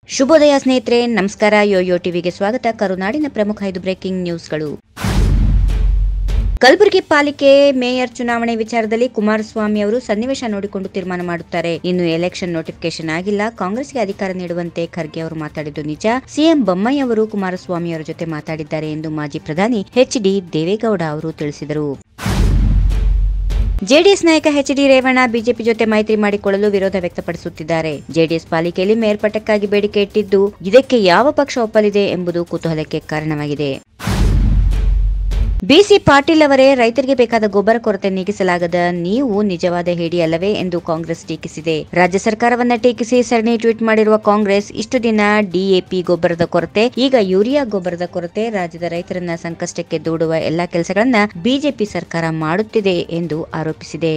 ಶುಭೋದಯ ಸ್ನೇಹಿತರೆ ನಮಸ್ಕಾರ ಯೋಯೋ ಟಿವಿಗೆ ಸ್ವಾಗತ ಕರುನಾಡಿನ ಪ್ರಮುಖ ಐದು ಬ್ರೇಕಿಂಗ್ ನ್ಯೂಸ್ಗಳು ಕಲಬುರಗಿ ಪಾಲಿಕೆ ಮೇಯರ್ ಚುನಾವಣೆ ವಿಚಾರದಲ್ಲಿ ಕುಮಾರಸ್ವಾಮಿ ಅವರು ಸನ್ನಿವೇಶ ನೋಡಿಕೊಂಡು ತೀರ್ಮಾನ ಮಾಡುತ್ತಾರೆ ಇನ್ನು ಎಲೆಕ್ಷನ್ ನೋಟಿಫಿಕೇಶನ್ ಆಗಿಲ್ಲ ಕಾಂಗ್ರೆಸ್ಗೆ ಅಧಿಕಾರ ನೀಡುವಂತೆ ಖರ್ಗೆ ಅವರು ಮಾತಾಡಿದ್ದು ನಿಜ ಸಿಎಂ ಬೊಮ್ಮಾಯಿ ಅವರು ಕುಮಾರಸ್ವಾಮಿ ಅವರ ಜೊತೆ ಮಾತಾಡಿದ್ದಾರೆ ಎಂದು ಮಾಜಿ ಪ್ರಧಾನಿ ಎಚ್ ಡಿ ದೇವೇಗೌಡ ಅವರು ತಿಳಿಸಿದರು ಜೆಡಿಎಸ್ ನಾಯಕ ಎಚ್ ಡಿ ರೇವಣ್ಣ ಬಿಜೆಪಿ ಜೊತೆ ಮೈತ್ರಿ ಮಾಡಿಕೊಳ್ಳಲು ವಿರೋಧ ವ್ಯಕ್ತಪಡಿಸುತ್ತಿದ್ದಾರೆ ಜೆಡಿಎಸ್ ಪಾಲಿಕೆಯಲ್ಲಿ ಮೇಲ್ಪಟ್ಟಕ್ಕಾಗಿ ಬೇಡಿಕೆ ಇಟ್ಟಿದ್ದು ಇದಕ್ಕೆ ಯಾವ ಪಕ್ಷ ಒಪ್ಪಲಿದೆ ಎಂಬುದು ಕುತೂಹಲಕ್ಕೆ ಕಾರಣವಾಗಿದೆ ಬಿಸಿ ಪಾಟೀಲ್ ಅವರೇ ರೈತರಿಗೆ ಬೇಕಾದ ಗೊಬ್ಬರ ಕೊರತೆ ನೀಗಿಸಲಾಗದ ನೀವು ನಿಜವಾದ ಹೇಡಿ ಅಲ್ಲವೇ ಎಂದು ಕಾಂಗ್ರೆಸ್ ಟೀಕಿಸಿದೆ ರಾಜ್ಯ ಸರ್ಕಾರವನ್ನ ಟೀಕಿಸಿ ಸರಣಿ ಟ್ವೀಟ್ ಮಾಡಿರುವ ಕಾಂಗ್ರೆಸ್ ಇಷ್ಟು ದಿನ ಡಿಎಪಿ ಗೊಬ್ಬರದ ಕೊರತೆ ಈಗ ಯೂರಿಯಾ ಗೊಬ್ಬರದ ಕೊರತೆ ರಾಜ್ಯದ ರೈತರನ್ನ ಸಂಕಷ್ಟಕ್ಕೆ ದೂಡುವ ಎಲ್ಲಾ ಕೆಲಸಗಳನ್ನ ಬಿಜೆಪಿ ಸರ್ಕಾರ ಮಾಡುತ್ತಿದೆ ಎಂದು ಆರೋಪಿಸಿದೆ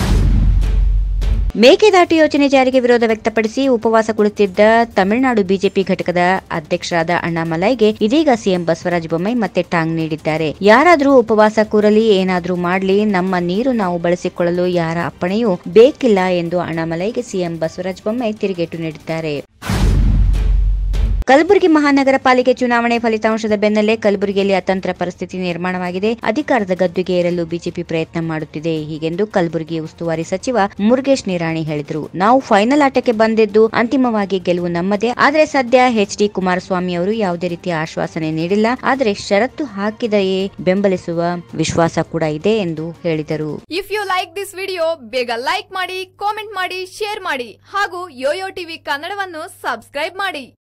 ಮೇಕೆದಾಟು ಯೋಜನೆ ಜಾರಿಗೆ ವಿರೋಧ ವ್ಯಕ್ತಪಡಿಸಿ ಉಪವಾಸ ಕುಳಿತಿದ್ದ ತಮಿಳುನಾಡು ಬಿಜೆಪಿ ಘಟಕದ ಅಧ್ಯಕ್ಷರಾದ ಅಣ್ಣಾಮಲೈಗೆ ಇದೀಗ ಸಿಎಂ ಬಸವರಾಜ ಬೊಮ್ಮಾಯಿ ಮತ್ತೆ ಟಾಂಗ್ ನೀಡಿದ್ದಾರೆ ಯಾರಾದ್ರೂ ಉಪವಾಸ ಕೂರಲಿ ಏನಾದ್ರೂ ಮಾಡ್ಲಿ ನಮ್ಮ ನೀರು ನಾವು ಬಳಸಿಕೊಳ್ಳಲು ಯಾರ ಅಪ್ಪಣೆಯೂ ಬೇಕಿಲ್ಲ ಎಂದು ಅಣ್ಣಾಮಲೈಗೆ ಸಿಎಂ ಬಸವರಾಜ ಬೊಮ್ಮಾಯಿ ತಿರುಗೇಟು ನೀಡಿದ್ದಾರೆ ಕಲಬುರಗಿ ಮಹಾನಗರ ಪಾಲಿಕೆ ಚುನಾವಣೆ ಫಲಿತಾಂಶದ ಬೆನ್ನಲ್ಲೇ ಕಲಬುರಗಿಯಲ್ಲಿ ಅತಂತ್ರ ಪರಿಸ್ಥಿತಿ ನಿರ್ಮಾಣವಾಗಿದೆ ಅಧಿಕಾರದ ಗದ್ದುಗೆ ಏರಲು ಬಿಜೆಪಿ ಪ್ರಯತ್ನ ಮಾಡುತ್ತಿದೆ ಹೀಗೆಂದು ಕಲಬುರಗಿ ಉಸ್ತುವಾರಿ ಸಚಿವ ಮುರುಗೇಶ್ ನಿರಾಣಿ ಹೇಳಿದರು ನಾವು ಫೈನಲ್ ಆಟಕ್ಕೆ ಬಂದಿದ್ದು ಅಂತಿಮವಾಗಿ ಗೆಲುವು ನಮ್ಮದೇ ಆದರೆ ಸದ್ಯ ಎಚ್ ಡಿ ಕುಮಾರಸ್ವಾಮಿ ಅವರು ಯಾವುದೇ ರೀತಿಯ ಆಶ್ವಾಸನೆ ನೀಡಿಲ್ಲ ಆದರೆ ಷರತ್ತು ಹಾಕಿದೆಯೇ ಬೆಂಬಲಿಸುವ ವಿಶ್ವಾಸ ಕೂಡ ಇದೆ ಎಂದು ಹೇಳಿದರು if you like this video ಬೇಗ ಲೈಕ್ ಮಾಡಿ ಕಾಮೆಂಟ್ ಮಾಡಿ ಶೇರ್ ಮಾಡಿ ಹಾಗೂ ಯೋಯೋ ಟಿವಿ ಕನ್ನಡವನ್ನು ಸಬ್ಸ್ಕ್ರೈಬ್ ಮಾಡಿ